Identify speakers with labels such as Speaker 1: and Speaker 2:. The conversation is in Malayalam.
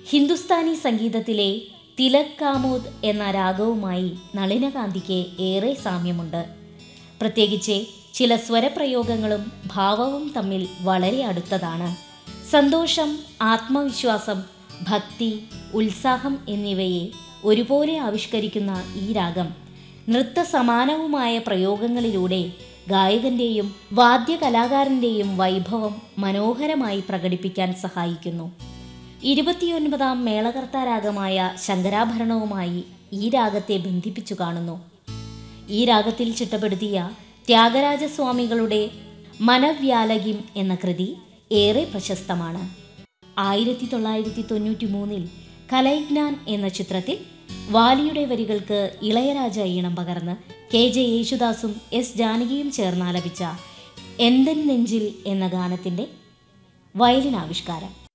Speaker 1: ഹിന്ദുസ്ഥാനി സംഗീതത്തിലെ തിലക് കാമോദ് എന്ന രാഗവുമായി നളിനകാന്തിക്ക് ഏറെ സാമ്യമുണ്ട് പ്രത്യേകിച്ച് ചില സ്വരപ്രയോഗങ്ങളും ഭാവവും തമ്മിൽ വളരെ അടുത്തതാണ് സന്തോഷം ആത്മവിശ്വാസം ഭക്തി ഉത്സാഹം എന്നിവയെ ഒരുപോലെ ആവിഷ്കരിക്കുന്ന ഈ രാഗം നൃത്ത സമാനവുമായ പ്രയോഗങ്ങളിലൂടെ ഗായകന്റെയും വാദ്യകലാകാരന്റെയും വൈഭവം മനോഹരമായി പ്രകടിപ്പിക്കാൻ സഹായിക്കുന്നു ഇരുപത്തിയൊൻപതാം മേളകർത്താരാഗമായ ശങ്കരാഭരണവുമായി ഈ രാഗത്തെ ബന്ധിപ്പിച്ചു കാണുന്നു ഈ രാഗത്തിൽ ചിട്ടപ്പെടുത്തിയ ത്യാഗരാജസ്വാമികളുടെ മനവ്യാലകിം എന്ന കൃതി ഏറെ പ്രശസ്തമാണ് ആയിരത്തി തൊള്ളായിരത്തി തൊണ്ണൂറ്റി മൂന്നിൽ കലൈജ്ഞാൻ എന്ന ചിത്രത്തിൽ വാലിയുടെ വരികൾക്ക് ഇളയരാജ ഈണം പകർന്ന് കെ ജെ യേശുദാസും എസ് ജാനകിയും ചേർന്നാലപിച്ച എന്തൻ നെഞ്ചിൽ എന്ന ഗാനത്തിൻ്റെ വയലിൻ ആവിഷ്കാരം